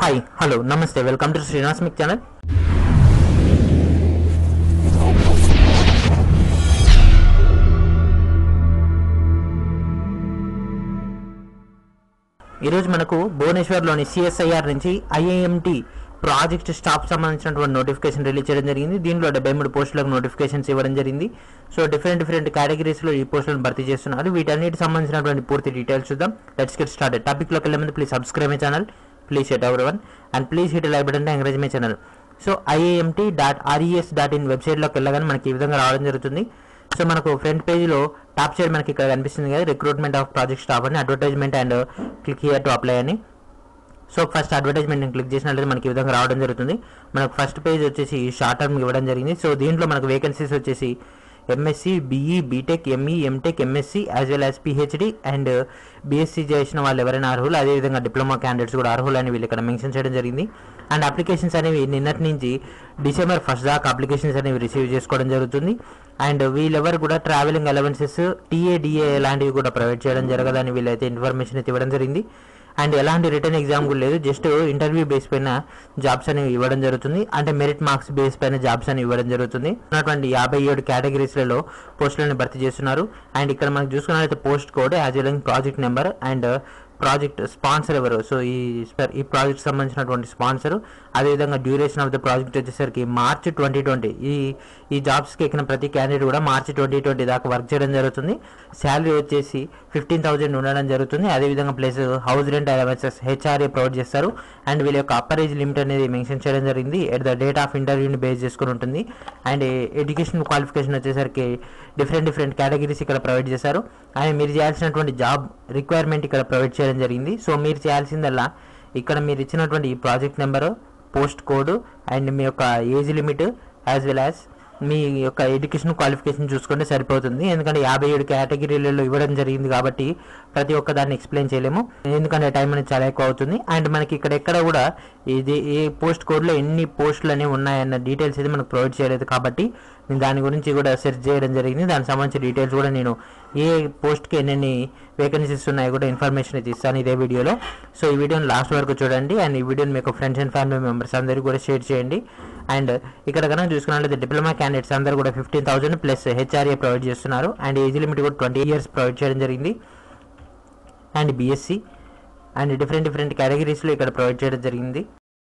hi hello నమస్తే welcome to Srinivas మిక్ channel ఈరోజు మనకు భువనేశ్వర్లోని సిఎస్ఐఆర్ నుంచి ఐఐఎంటి ప్రాజెక్ట్ స్టాఫ్ సంబంధించినటువంటి నోటిఫికేషన్ రిలీజ్ చేయడం జరిగింది దీనిలో డెబ్బై మూడు పోస్టులకు నోటిఫికేషన్స్ ఇవ్వడం జరిగింది సో డిఫరెంట్ డిఫరెంట్ కేటగిరీస్లో ఈ పోస్టులను భర్తీ చేస్తున్నారు వీటన్నిటి సంబంధించినటువంటి పూర్తి డీటెయిల్స్ చూద్దాం లెట్స్ గెట్ స్టార్ట్ టాపిక్లోకి వెళ్ళే ముందు please subscribe my channel please hit ఎవరి one and please hit like button encourage my channel so IAMT dot RES dot in వెబ్సైట్లోకి వెళ్ళగానే మనకి ఈ విధంగా రావడం జరుగుతుంది సో మనకు ఫ్రంట్ పేజీలో టాప్ సైడ్ మనకి ఇక్కడ కనిపిస్తుంది కదా రిక్రూట్మెంట్ ఆఫ్ ప్రాజెక్ట్ స్టాఫ్ అని advertisement and click here to apply అని సో ఫస్ట్ అడ్వర్టైజ్మెంట్ క్లిక్ చేసినట్లయితే మనకి ఈ విధంగా రావడం జరుగుతుంది మనకు ఫస్ట్ పేజ్ వచ్చేసి షార్ట్ టర్మ్ ఇవ్వడం జరిగింది సో దీంట్లో మనకు వేకెన్సీస్ వచ్చేసి M Sc B E B Tech M E M Tech M Sc as well as P H D and B Sc చేసిన వాళ్ళు ఎవరైనా అర్హులు అదేవిధంగా డిప్లొమా క్యాండిడేట్స్ కూడా అర్హులు అని వీళ్ళు ఇక్కడ మెన్షన్ చేయడం జరిగింది అండ్ అప్లికేషన్స్ అనేవి నిన్నటి నుంచి డిసెంబర్ ఫస్ట్ దాకా అప్లికేషన్స్ అనేవి రిసీవ్ చేసుకోవడం జరుగుతుంది అండ్ వీళ్ళెవరు కూడా ట్రావెలింగ్ అలవెన్సెస్ టీఏడిఏ లాంటివి కూడా ప్రొవైడ్ చేయడం జరగదని వీళ్ళైతే ఇన్ఫర్మేషన్ అయితే ఇవ్వడం జరిగింది అండ్ ఎలాంటి రిటర్న్ ఎగ్జామ్ కూడా లేదు జస్ట్ ఇంటర్వ్యూ బేస్ పైన జాబ్స్ అనేవి ఇవ్వడం జరుగుతుంది అంటే మెరిట్ మార్క్స్ బేస్ పైన జాబ్స్ అనేవి ఇవ్వడం జరుగుతుంది ఉన్నటువంటి యాభై ఏడు కేటగిరీస్లలో పోస్టులను భర్తీ చేస్తున్నారు అండ్ ఇక్కడ మనకు చూసుకున్నట్లయితే post code as well project number and project sponsor ఎవరు సో ఈ స్పె- ఈ ప్రాజెక్ట్ సంబంధించినటువంటి స్పాన్సర్ అదేవిధంగా డ్యూరేషన్ ఆఫ్ ద ప్రాజెక్ట్ వచ్చేసరికి మార్చ్ ట్వంటీ ట్వంటీ ఈ ఈ జాబ్స్కి ఎక్కిన ప్రతి క్యాండిడేట్ కూడా మార్చ్ ట్వంటీ ట్వంటీ దాకా వర్క్ చేయడం జరుగుతుంది శాలరీ వచ్చేసి ఫిఫ్టీన్ థౌసండ్ ఉండడం జరుగుతుంది అదేవిధంగా plus house rent allowances HRA provide చేస్తారు అండ్ వీళ్ళ యొక్క అప్పర్ ఏజ్ లిమిట్ అనేది మెన్షన్ చేయడం జరిగింది ఎట్ ద డేట్ ఆఫ్ ఇంటర్వ్యూని బేస్ చేసుకుని ఉంటుంది అండ్ ఎడ్యుకేషన్ క్వాలిఫికేషన్ వచ్చేసరికి డిఫరెంట్ డిఫరెంట్ కేటగిరీస్ ఇక్కడ ప్రొవైడ్ చేశారు అండ్ మీరు చేయాల్సినటువంటి జాబ్ రిక్వైర్మెంట్ ఇక్కడ ప్రొవైడ్ చేయడం జరిగింది సో మీరు చేయాల్సిందల్లా ఇక్కడ మీరు ఇచ్చినటువంటి ఈ project number post code and మీ యొక్క age limit as well as మీ యొక్క ఎడ్యుకేషన్ క్వాలిఫికేషన్ చూసుకుంటే సరిపోతుంది ఎందుకంటే యాభై ఏడు కేటగిరీలలో ఇవ్వడం జరిగింది కాబట్టి ప్రతి ఒక్క దాన్ని ఎక్స్ప్లెయిన్ చేయలేము ఎందుకంటే టైం అనేది చాలా ఎక్కువ అవుతుంది అండ్ మనకి ఇక్కడ ఎక్కడ కూడా ఇది ఏ పోస్ట్ కోడ్లో ఎన్ని పోస్టులు అనేవి ఉన్నాయన్న డీటెయిల్స్ అయితే మనకు ప్రొవైడ్ చేయలేదు కాబట్టి నేను దాని గురించి కూడా సెర్చ్ చేయడం జరిగింది దానికి సంబంధించిన డీటెయిల్స్ కూడా నేను ఏ పోస్ట్కి ఎన్నెన్ని వేకెన్సీస్ ఉన్నాయో కూడా ఇన్ఫర్మేషన్ అయితే ఇస్తాను ఇదే వీడియోలో సో ఈ వీడియోని లాస్ట్ వరకు చూడండి అండ్ ఈ వీడియోని మీకు ఫ్రెండ్స్ అండ్ ఫ్యామిలీ మెంబర్స్ అందరికీ కూడా షేర్ చేయండి అండ్ ఇక్కడ కనుక చూసుకున్నట్లయితే డిప్లొమా క్యాండిడేట్స్ అందరూ కూడా fifteen thousand plus HRA provide చేస్తున్నారు అండ్ ఏజ్ లిమిట్ కూడా ట్వంటీ ఇయర్స్ ప్రొవైడ్ చేయడం జరిగింది and B Sc and different different కేటగిరీస్లో ఇక్కడ ప్రొవైడ్ చేయడం జరిగింది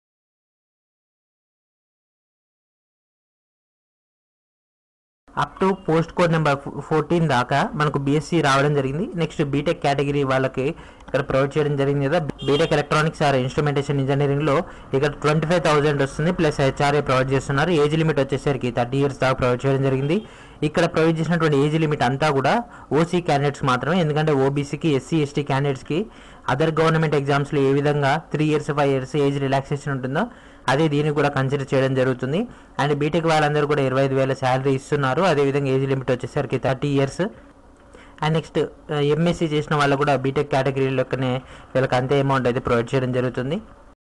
up to post code number fourteen దాకా మనకు బీఎస్సీ రావడం జరిగింది నెక్స్ట్ బీటెక్ కేటగిరీ వాళ్ళకి ఇక్కడ ప్రొవైడ్ చేయడం జరిగింది కదా B Tech electronics or instrumentation engineering లో ఇక్కడ ట్వంటీ ఫైవ్ థౌసండ్ వస్తుంది ప్లస్ హెచ్ఆర్ఏ ప్రొవైడ్ చేస్తున్నారు ఏజ్ లిమిట్ వచ్చేసరికి థర్టీ ఇయర్స్ దాకా ప్రొవైడ్ చేయడం జరిగింది ఇక్కడ ప్రొవైడ్ చేసినటువంటి ఏజ్ లిమిట్ అంతా కూడా ఓసీ క్యాండిడేట్స్ మాత్రమే ఎందుకంటే ఓబీసీకి ఎస్సీ ఎస్టీ క్యాండిడేట్స్కి అదర్ గవర్నమెంట్ ఎగ్జామ్స్లో ఏ విధంగా three years five years age relaxation ఉంటుందో అదే దీనికి కూడా కన్సిడర్ చేయడం జరుగుతుంది అండ్ బీటెక్ వాళ్ళందరూ కూడా ఇరవై ఐదు వేల శాలరీ ఇస్తున్నారు అదేవిధంగా ఏజ్ లిమిట్ వచ్చేసరికి thirty years and next MSc చేసిన వాళ్ళు కూడా బీటెక్ కేటగిరీలోనే వీళ్ళకి అంతే అమౌంట్ అయితే ప్రొవైడ్ చేయడం జరుగుతుంది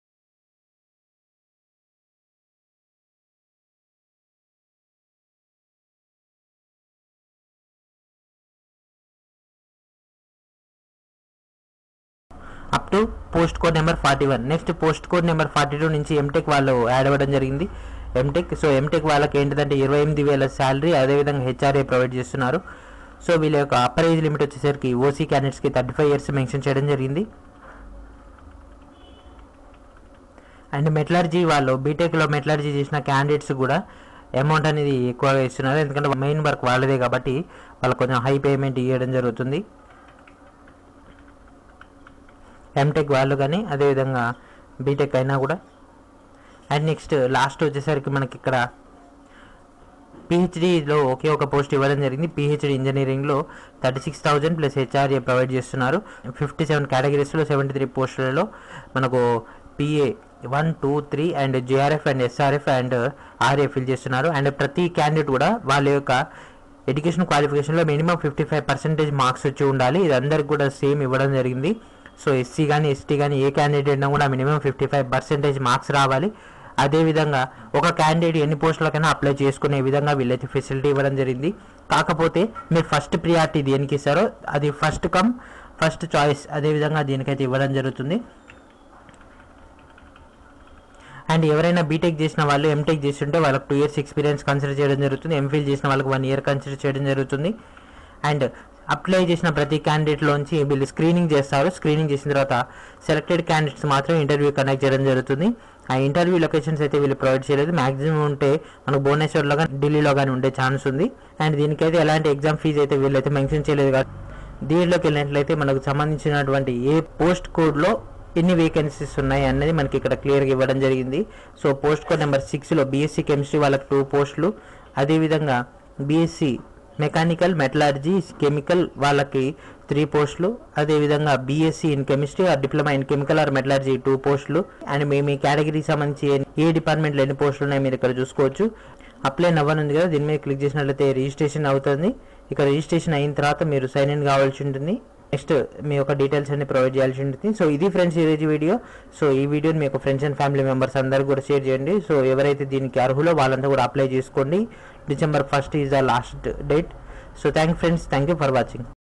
up to post code number forty one next post code number forty two నుంచి ఎంటెక్ వాళ్ళు యాడ్ అవ్వడం జరిగింది ఎంటెక్ సో ఎంటెక్ వాళ్ళకి ఏంటిదంటే ఇరవై ఎనిమిది వేల శాలరీ అదేవిధంగా హెచ్ఆర్ఏ ప్రొవైడ్ చేస్తున్నారు సో వీళ్ళ యొక్క అప్పర్ ఏజ్ లిమిట్ వచ్చేసరికి ఓసీ క్యాండిడేట్స్కి థర్టీ ఫైవ్ ఇయర్స్ మెన్షన్ చేయడం జరిగింది అండ్ మెటలర్జీ వాళ్ళు బీటెక్లో మెటలర్జీ చేసిన క్యాండిడేట్స్ కూడా అమౌంట్ అనేది ఎక్కువగా ఇస్తున్నారు ఎందుకంటే మెయిన్ వర్క్ వాళ్ళదే కాబట్టి వాళ్ళకి కొంచెం హై పేమెంట్ ఇవ్వడం జరుగుతుంది ఎంటెక్ వాళ్ళు కానీ అదేవిధంగా బీటెక్ అయినా కూడా అండ్ నెక్స్ట్ లాస్ట్ వచ్చేసరికి మనకి ఇక్కడ పిహెచ్డిలో ఒకే ఒక పోస్ట్ ఇవ్వడం జరిగింది పిహెచ్డి ఇంజనీరింగ్లో thirty six thousand plus HRA provide చేస్తున్నారు ఫిఫ్టీ సెవెన్ కేటగిరీస్లో సెవెంటీ త్రీ పోస్టులలో మనకు PA one two three and JRF and SRF and RA fill చేస్తున్నారు అండ్ ప్రతి క్యాండిడేట్ కూడా వాళ్ళ యొక్క ఎడ్యుకేషన్ క్వాలిఫికేషన్లో minimum fifty five percentage marks వచ్చి ఉండాలి ఇది అందరికి కూడా సేమ్ ఇవ్వడం జరిగింది సో ఎస్సీ కానీ ఎస్టీ కానీ ఏ క్యాండిడేట్ అయినా కూడా minimum fifty five percentage marks రావాలి అదేవిధంగా ఒక క్యాండిడేట్ ఎన్ని పోస్టులకైనా అప్లై చేసుకునే విధంగా వీళ్ళైతే ఫెసిలిటీ ఇవ్వడం జరిగింది కాకపోతే మీరు ఫస్ట్ ప్రియారిటీ దేనికి ఇస్తారో అది ఫస్ట్ కమ్ ఫస్ట్ చాయిస్ అదేవిధంగా దీనికైతే ఇవ్వడం జరుగుతుంది అండ్ ఎవరైనా బీటెక్ చేసిన వాళ్ళు ఎంటెక్ చేస్తుంటే వాళ్ళకి టూ ఇయర్స్ ఎక్స్పీరియన్స్ కన్సిడర్ చేయడం జరుగుతుంది ఎంఫిల్ చేసిన వాళ్ళకి వన్ ఇయర్ కన్సిడర్ చేయడం జరుగుతుంది అండ్ అప్లై చేసిన ప్రతి క్యాండిడేట్లోంచి వీళ్ళు స్క్రీనింగ్ చేస్తారు స్క్రీనింగ్ చేసిన తర్వాత సెలెక్టెడ్ క్యాండిడేట్స్ మాత్రం ఇంటర్వ్యూ కండక్ట్ చేయడం జరుగుతుంది ఆ ఇంటర్వ్యూ లొకేషన్స్ అయితే వీళ్ళు ప్రొవైడ్ చేయలేదు మాక్సిమం ఉంటే మనకు భువనేశ్వర్లో కానీ ఢిల్లీలో కానీ ఉండే ఛాన్స్ ఉంది అండ్ దీనికైతే ఎలాంటి ఎగ్జామ్ ఫీజు అయితే వీళ్ళైతే మెన్షన్ చేయలేదు కాబట్టి దీనిలోకి వెళ్ళినట్లయితే మనకు సంబంధించినటువంటి ఏ పోస్ట్ కోడ్లో ఎన్ని వేకెన్సీస్ ఉన్నాయి అనేది మనకి ఇక్కడ క్లియర్గా ఇవ్వడం జరిగింది సో పోస్ట్ కోడ్ నెంబర్ సిక్స్లో బీఎస్సీ కెమిస్ట్రీ వాళ్ళకి టూ పోస్టులు అదేవిధంగా బీఎస్సీ మెకానికల్ మెటలర్జీ కెమికల్ వాళ్ళకి త్రీ పోస్టులు అదేవిధంగా BSc in chemistry or diploma in chemical or metallurgy two పోస్టులు అండ్ మీ మీ కేటగిరీకి సంబంధించి ఏ డిపార్ట్మెంట్లో ఎన్ని పోస్టులు ఉన్నాయి మీరు ఇక్కడ చూసుకోవచ్చు అప్లై నవ్వనుంది కదా దీని మీద క్లిక్ చేసినట్లయితే రిజిస్ట్రేషన్ అవుతుంది ఇక్కడ రిజిస్ట్రేషన్ అయిన తర్వాత మీరు సైన్ ఇన్ కావాల్సి ఉంటుంది నెక్స్ట్ మీ యొక్క డీటెయిల్స్ అన్ని ప్రొవైడ్ చేయాల్సి ఉంటుంది సో ఇది ఫ్రెండ్స్ ఈరోజు వీడియో సో ఈ వీడియోని మీ యొక్క ఫ్రెండ్స్ అండ్ ఫ్యామిలీ మెంబర్స్ అందరూ కూడా షేర్ చేయండి సో ఎవరైతే దీనికి అర్హులో వాళ్ళంతా కూడా అప్లై చేసుకోండి December first is the last date so thank friends thank you for watching